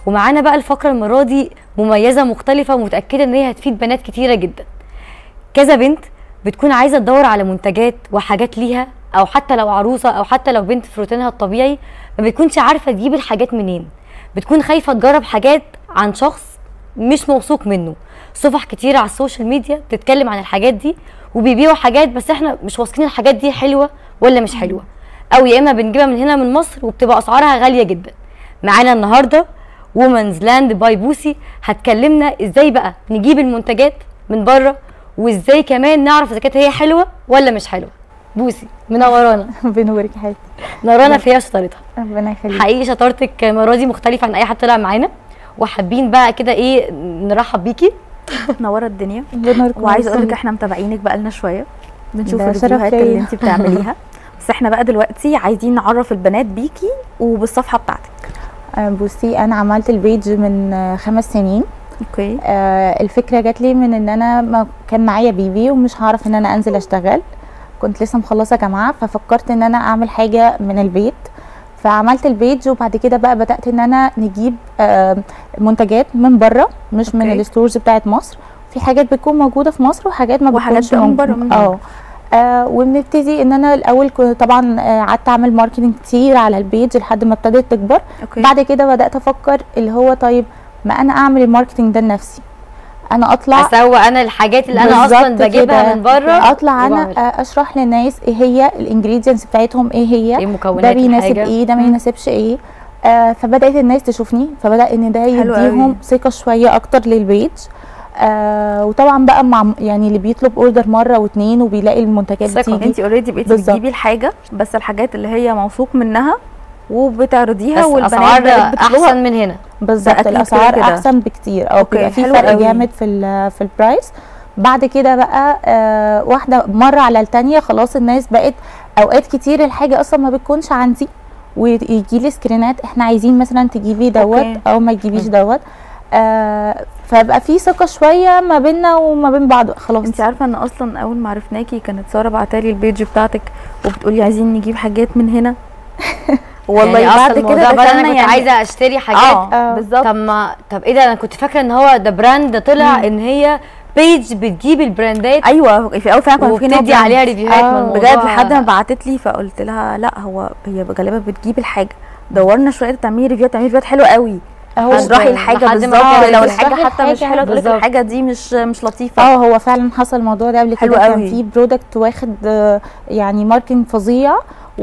ومعانا بقى الفقره المره دي مميزه مختلفه ومتاكده ان هي هتفيد بنات كتيره جدا كذا بنت بتكون عايزه تدور على منتجات وحاجات ليها او حتى لو عروسه او حتى لو بنت في روتينها الطبيعي ما بتكونش عارفه تجيب الحاجات منين بتكون خايفه تجرب حاجات عن شخص مش موثوق منه صفح كتيره على السوشيال ميديا بتتكلم عن الحاجات دي وبيبيعوا حاجات بس احنا مش واثقين الحاجات دي حلوه ولا مش حلوه او يا اما بنجيبها من هنا من مصر وبتبقى اسعارها غاليه جدا معانا النهارده وومنز لاند باي بوسي هتكلمنا ازاي بقى نجيب المنتجات من بره وازاي كمان نعرف اذا كانت هي حلوه ولا مش حلوه بوسي منورانا بنورك يا حبيبتي منورانا فيها شطارتها ربنا يخليك حقيقي شطارتك المره دي مختلفه عن اي حد طلع معانا وحابين بقى كده ايه نرحب بيكي منوره الدنيا بنورك وعايزه اقول لك احنا متابعينك بقالنا شويه بنشوف ده شرف الفيديوهات ليا. اللي انت بتعمليها بس احنا بقى دلوقتي عايزين نعرف البنات بيكي وبالصفحه بتاعتك آه، بصي انا عملت البيج من آه، خمس سنين اوكي آه، الفكره جات لي من ان انا ما كان معايا بيبي ومش هعرف ان انا انزل اشتغل كنت لسه مخلصه جامعه ففكرت ان انا اعمل حاجه من البيت فعملت البيج وبعد كده بقى بدات ان انا نجيب آه، منتجات من بره مش من أوكي. الستورز بتاعت مصر في حاجات بتكون موجوده في مصر وحاجات ما وحاجات بتكونش بقى من موجودة. بره من اه آه وبنبتدي ان انا الاول كنت طبعا آه، قعدت اعمل ماركتنج كتير على البيج لحد ما ابتدت تكبر اوكي بعد كده بدات افكر اللي هو طيب ما انا اعمل الماركتنج ده لنفسي انا اطلع اسوق انا الحاجات اللي انا اصلا بالظبط بجيبها كده. من بره اطلع انا وبعملها. آه، اشرح للناس ايه هي الانجريدينتس بتاعتهم ايه هي ايه مكونات ده بيناسب الحاجة. ايه ده ما مم. يناسبش ايه آه فبدات الناس تشوفني فبدا ان ده حلو يديهم قوي. ثقه شويه اكتر للبيج آه وطبعا بقى مع يعني اللي بيطلب اوردر مره واتنين وبيلاقي المنتجات ثقة. بتيجي انت اوريدي بقيتي بالظبط. بتجيبي الحاجه بس الحاجات اللي هي موثوق منها وبتعرضيها بس والبنات اسعار بقت بتطلبها احسن من هنا بالظبط أكيد كده الاسعار كده. احسن بكتير او أوكي، بيبقى في حلو فرق قوي. جامد في ال- في البرايس بعد كده بقى آه واحده مره على التانية خلاص الناس بقت اوقات كتير الحاجه اصلا ما بتكونش عندي ويجي لي سكرينات احنا عايزين مثلا تجيبي دوت أوكي. او ما تجيبيش دوت آه فبقى في ثقه شويه ما بيننا وما بين بعض خلاص انت عارفه ان اصلا اول ما عرفناكي كانت ساره بعتالي البيج بتاعتك وبتقولي عايزين نجيب حاجات من هنا والله يعني بعد أصلاً كده الموضوع بقى دخلنا انا كنت يعني عايزه اشتري حاجات اه آه. بالظبط طب ما طب ايه ده انا كنت فاكره ان هو ده براند طلع مم. ان هي بيج بتجيب البراندات ايوه في الاول فعلا كنا فاكرين إن هو وبتدي براند. عليها ريفيوهات آه. من الموضوع بجد لحد ما بعتت لي فقلت لها لا هو هي غالبا بتجيب الحاجه دورنا شويه تعملي ريفيو تعملي ريفيوهات حلوه قوي هو اشرحي أوكي. الحاجه لحد ما بالظبط تعرفي لو تشرحي الحاجه حتى مش الحاجة حلوه تقول لك بالظبط. الحاجه دي مش مش لطيفه اه هو فعلا حصل الموضوع ده قبل حلو كده كان قوي. في برودكت واخد آه، يعني ماركتنج فظيع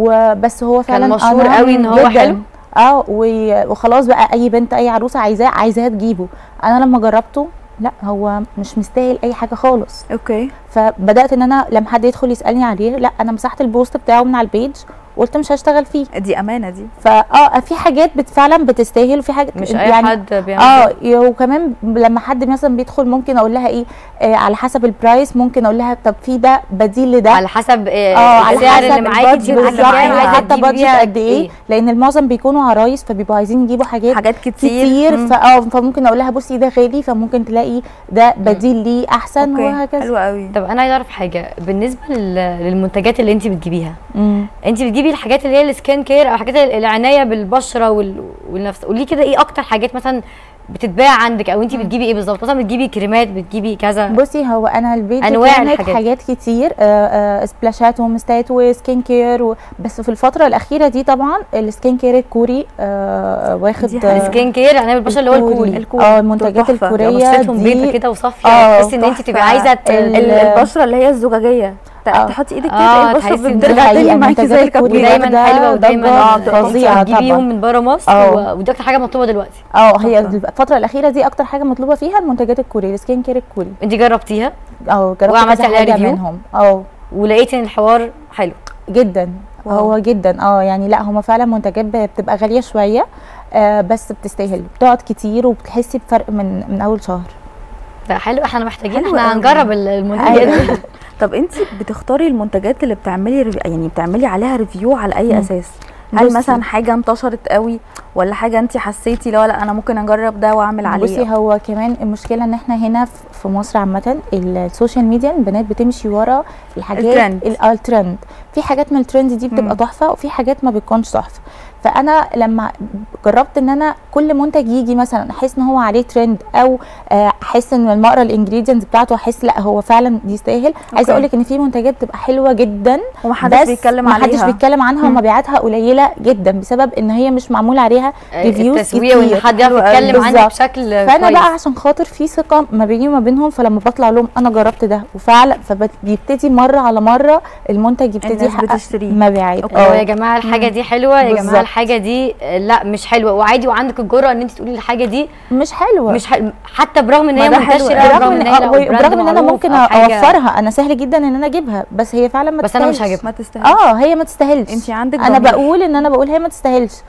وبس هو فعلا كان مشهور أنا قوي إن هو جداً. حلو؟ اه و- وخلاص بقى اي بنت اي عروسه عايزاه عايزاها تجيبه انا لما جربته لا هو مش مستاهل اي حاجه خالص اوكي فبدات ان انا لما حد يدخل يسالني عليه لا انا مسحت البوست بتاعه من على البيج وقلت مش هشتغل فيه دي امانه دي فاه في حاجات بت فعلا بتستاهل وفي حاجات مش اي يعني حد بيعمل اه كده. وكمان لما حد مثلا بيدخل ممكن اقول لها ايه آه على حسب البرايس ممكن اقول لها طب في ده بديل لده على حسب اه آه على السعر حسب اللي معاكي البادجت تجيبي بالظبط، حاجه أيوة، عايزه حتى تجيبي بادجت بيها قد ايه لان المعظم بيكونوا عرايس فبيبقوا عايزين يجيبوا حاجات حاجات كتير كتير مم. فاه فممكن اقول لها بصي ده غالي فممكن تلاقي ده بديل ليه احسن اوكي وهكذا حلو قوي طب انا عايزه اعرف حاجه بالنسبه لل- للمنتجات اللي انت بتجيبيها مم. انت بتجيبي الحاجات اللي هي السكين كير او حاجات العنايه بالبشره وال... والنفس قولي كده ايه اكتر حاجات مثلا بتتباع عندك او انت بتجيبي ايه بالظبط مثلا بتجيبي كريمات بتجيبي كذا بصي هو انا البيت أنواع كانت الحاجات. حاجات كتير آه، آه، سبلاشات ومستات وسكين كير و... بس في الفتره الاخيره دي طبعا السكين كير الكوري آه، واخد دي حقيقة. آه، السكين كير عنايه بالبشره اللي هو الكوري الكوري. اه المنتجات تحفة. الكوريه بشرتهم بيضه دي كده وصافيه اه، تحسي ان انت تحفة. تبقي عايزه ت- ال- ال- البشره اللي هي الزجاجيه ت- اه. تحطي ايدك اه، كده تلاقي البشره تحسي إن بترجع دي تاني حقيقة، معاكي زي المنتجات اللي كانت الكورية ودايما ده حلوه ودايما ضجة آه، فظيعة بتجيبيهم طبعا. من بره مصر اه. و- ودي اكتر حاجه مطلوبه دلوقتي اه هي تحفة. الفتره الاخيره دي اكتر حاجه مطلوبه فيها المنتجات الكوري السكين كير الكوري انت جربتيها اه جربت وعملتي كذا عليها حاجه ريفيو؟ منهم اه ولقيتي ان الحوار حلو جدا واو. هو جدا اه يعني لا هما فعلا منتجات ب- بتبقى غاليه شويه آه بس بتستاهل بتقعد كتير وبتحسي بفرق من من اول شهر ده حلو احنا محتاجين حلو احنا قوي. هنجرب ال- المنتجات أيوة. دي طب انت بتختاري المنتجات اللي بتعملي ريفيو يعني بتعملي عليها ريفيو على اي مم. اساس هل بصي. مثلا حاجه انتشرت قوي ولا حاجه انت حسيتي لا لا انا ممكن اجرب ده واعمل عليه بصي هو كمان المشكله ان احنا هنا في- في مصر عامه السوشيال ميديا البنات بتمشي ورا الحاجات الترند. ال- آه، الترند في حاجات من الترند دي بتبقى مم. تحفه وفي حاجات ما بتكونش تحفه فانا لما جربت ان انا كل منتج يجي مثلا احس ان هو عليه ترند او آه، احس ان لما اقرا الانجريدينتس بتاعته احس لا هو فعلا يستاهل عايزه اقول لك ان في منتجات بتبقى حلوه جدا ومحدش بس بيتكلم محدش عليها بيتكلم عنها ومبيعاتها قليله جدا بسبب ان هي مش معمول عليها ريفيوز التسويق وان كتير حد يعرف حلو قوي. يتكلم عنك بالظبط. بشكل فانا كويس. بقى عشان خاطر في ثقه ما بيني وما بينهم فلما بطلع لهم انا جربت ده وفعلا فبيبتدي مره على مره المنتج يبتدي الناس يحقق بتشتريه. مبيعات اه يا جماعه الحاجه دي حلوه يا جماعه بالظبط. الحاجه دي آه، لا مش حلوه وعادي وعندك الجرأه ان انت تقولي الحاجه دي مش حلوه مش حل... حتى برغم ان ما هي ده حلو. منتشره برغم برغم ان ان هي لو آه، براند برغم ان انا معروف ممكن أو حاجة- اوفرها انا سهل جدا ان انا اجيبها بس هي فعلا ما بس أنا مش تستاهلش. هجيبها. ما تستاهلش اه هي ما تستاهلش انت عندك انا ضمير. بقول ان انا بقول هي ما تستاهلش